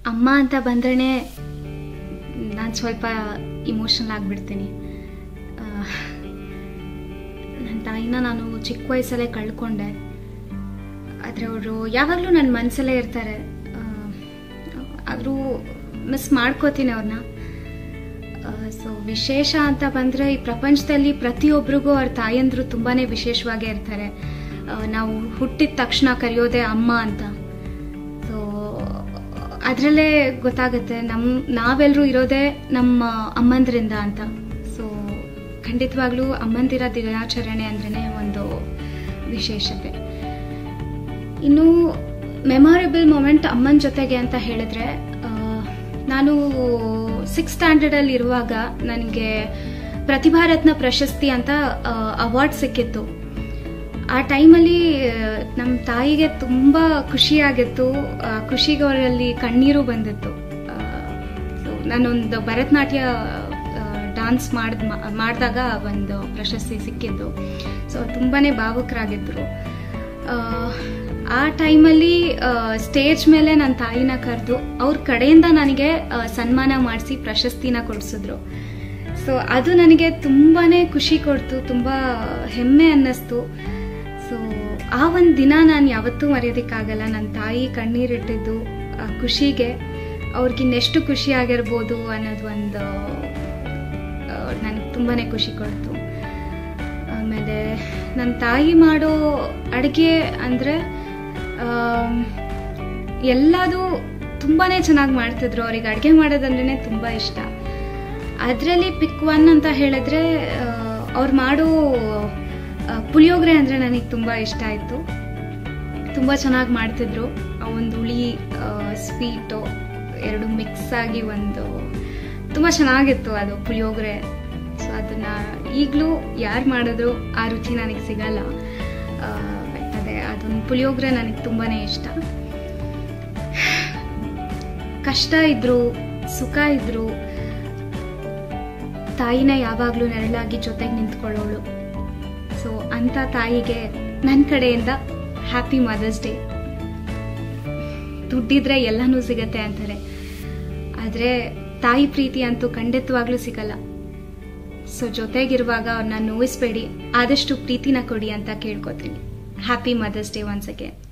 ಅಮ್ಮ ಅಂತ ಬಂದ್ರೇ ನಾನು ಸ್ವಲ್ಪ ಇಮೋಷನಲ್ ಆಗಿಬಿಡ್ತೀನಿ ನನ್ನ ತಾಯಿನ ನಾನು ಚಿಕ್ಕ ವಯಸ್ಸಲ್ಲೇ ಕಳ್ಕೊಂಡೆ ಆದರೆ ಅವರು ಯಾವಾಗಲೂ ನನ್ನ ಮನಸ್ಸಲ್ಲೇ ಇರ್ತಾರೆ ಆದರೂ ಮಿಸ್ ಮಾಡ್ಕೋತೀನಿ ಅವ್ರನ್ನ ಸೊ ವಿಶೇಷ ಅಂತ ಬಂದರೆ ಈ ಪ್ರಪಂಚದಲ್ಲಿ ಪ್ರತಿಯೊಬ್ಬರಿಗೂ ಅವ್ರ ತಾಯಂದರು ತುಂಬಾ ವಿಶೇಷವಾಗೇ ಇರ್ತಾರೆ ಆ, ನಾವು ಹುಟ್ಟಿದ ತಕ್ಷಣ ಕರೆಯೋದೇ ಅಮ್ಮ ಅಂತ ಸೊ ಅದರಲ್ಲೇ ಗೊತ್ತಾಗುತ್ತೆ ನಮ್ಮ ನಾವೆಲ್ಲರೂ ಇರೋದೇ ನಮ್ಮ ಅಮ್ಮಂದ್ರಿಂದ ಅಂತ ಸೊ ಖಂಡಿತವಾಗ್ಲೂ ಅಮ್ಮಂದಿರ ದಿನಾಚರಣೆ ಅಂದ್ರೇ ಒಂದು ವಿಶೇಷತೆ ಇನ್ನು ಮೆಮೊರೇಬಲ್ ಮೂಮೆಂಟ್ ಅಮ್ಮನ ಜೊತೆಗೆ ಅಂತ ಹೇಳಿದ್ರೆ ಆ, ನಾನು ಸಿಕ್ಸ್ ಸ್ಟ್ಯಾಂಡರ್ಡಲ್ಲಿ ಇರುವಾಗ ನನಗೆ ಪ್ರತಿಭಾರತ್ನ ಪ್ರಶಸ್ತಿ ಅಂತ ಅವಾರ್ಡ್ ಸಿಕ್ಕಿತ್ತು ಆ ಟೈಮಲ್ಲಿ ನಮ್ಮ ತಾಯಿಗೆ ತುಂಬ ಖುಷಿಯಾಗಿತ್ತು ಆ ಖುಷಿಗೆ ಅವರಲ್ಲಿ ಕಣ್ಣೀರು ಬಂದಿತ್ತು ಆ, so ನಾನೊಂದು ಭರತನಾಟ್ಯ ಡಾನ್ಸ್ ಮಾಡಿದ ಮಾಡಿದಾಗ ಒಂದು ಪ್ರಶಸ್ತಿ ಸಿಕ್ಕಿದ್ದು ಸೊ ತುಂಬಾ ಭಾವುಕರಾಗಿದ್ದರು ಆ, ಆ ಟೈಮಲ್ಲಿ ಸ್ಟೇಜ್ ಮೇಲೆ ನನ್ನ ತಾಯಿನ ಕರೆದು ಅವ್ರ ಕಡೆಯಿಂದ ನನಗೆ ಆ, ಸನ್ಮಾನ ಮಾಡಿಸಿ ಪ್ರಶಸ್ತಿನ ಕೊಡಿಸಿದ್ರು ಸೊ ಅದು ನನಗೆ ತುಂಬಾ ಖುಷಿ ಕೊಡ್ತು ತುಂಬ ಹೆಮ್ಮೆ ಅನ್ನಿಸ್ತು ಸೊ ಆ ಒಂದು ದಿನ ನಾನು ಯಾವತ್ತೂ ಮರೆಯೋದಕ್ಕಾಗಲ್ಲ ನನ್ನ ತಾಯಿ ಕಣ್ಣೀರಿಟ್ಟಿದ್ದು ಆ ಖುಷಿಗೆ ಅವ್ರಿಗಿನ್ನೆಷ್ಟು ಖುಷಿ ಆಗಿರ್ಬೋದು ಅನ್ನೋದು ಒಂದು ನನಗೆ ತುಂಬಾ ಖುಷಿ ಕೊಡ್ತು ಆಮೇಲೆ ನನ್ನ ತಾಯಿ ಮಾಡೋ ಅಡುಗೆ ಅಂದರೆ ಎಲ್ಲದೂ ತುಂಬಾ ಚೆನ್ನಾಗಿ ಮಾಡ್ತಿದ್ರು ಅವ್ರಿಗೆ ಅಡುಗೆ ಮಾಡೋದಂದ್ರೆ ತುಂಬ ಇಷ್ಟ ಅದರಲ್ಲಿ ಪಿಕ್ ಒನ್ ಅಂತ ಹೇಳಿದ್ರೆ ಅವ್ರು ಮಾಡೋ ಆ, ಪುಳಿಯೋಗರೆ ಅಂದರೆ ನನಗೆ ತುಂಬ ಇಷ್ಟ ಆಯಿತು ತುಂಬ ಚೆನ್ನಾಗಿ ಮಾಡ್ತಿದ್ರು ಆ ಒಂದು ಹುಳಿ ಸ್ವೀಟು ಎರಡು ಮಿಕ್ಸ್ ಆಗಿ ಒಂದು ತುಂಬ ಚೆನ್ನಾಗಿತ್ತು ಅದು ಪುಳಿಯೋಗರೆ ಸೊ ಅದನ್ನು ಈಗಲೂ ಯಾರು ಮಾಡಿದ್ರು ಆ ರುಚಿ ನನಗೆ ಸಿಗಲ್ಲ ಆ, ಅದೇ ಅದೊಂದು ಪುಳಿಯೋಗರೆ ನನಗೆ ತುಂಬಾ ಇಷ್ಟ ಕಷ್ಟ ಇದ್ರು ಸುಖ ಇದ್ರು ತಾಯಿನ ಯಾವಾಗಲೂ ನೆರಳಾಗಿ ಜೊತೆಗೆ ನಿಂತ್ಕೊಳ್ಳೋಳು ಸೊ ಅಂಥ ತಾಯಿಗೆ ನನ್ನ ಕಡೆಯಿಂದ ಹ್ಯಾಪಿ ಮದರ್ಸ್ ಡೇ ದುಡ್ಡಿದ್ರೆ ಎಲ್ಲನೂ ಸಿಗತ್ತೆ ಅಂತಾರೆ ಆದರೆ ತಾಯಿ ಪ್ರೀತಿ ಅಂತೂ ಖಂಡಿತವಾಗ್ಲೂ ಸಿಗಲ್ಲ ಸೊ ಜೊತೆಗಿರುವಾಗ ಅವ್ರನ್ನ ನೋಯಿಸ್ಬೇಡಿ ಆದಷ್ಟು ಪ್ರೀತಿನ ಕೊಡಿ ಅಂತ ಕೇಳ್ಕೊತೀನಿ happy mother's day once again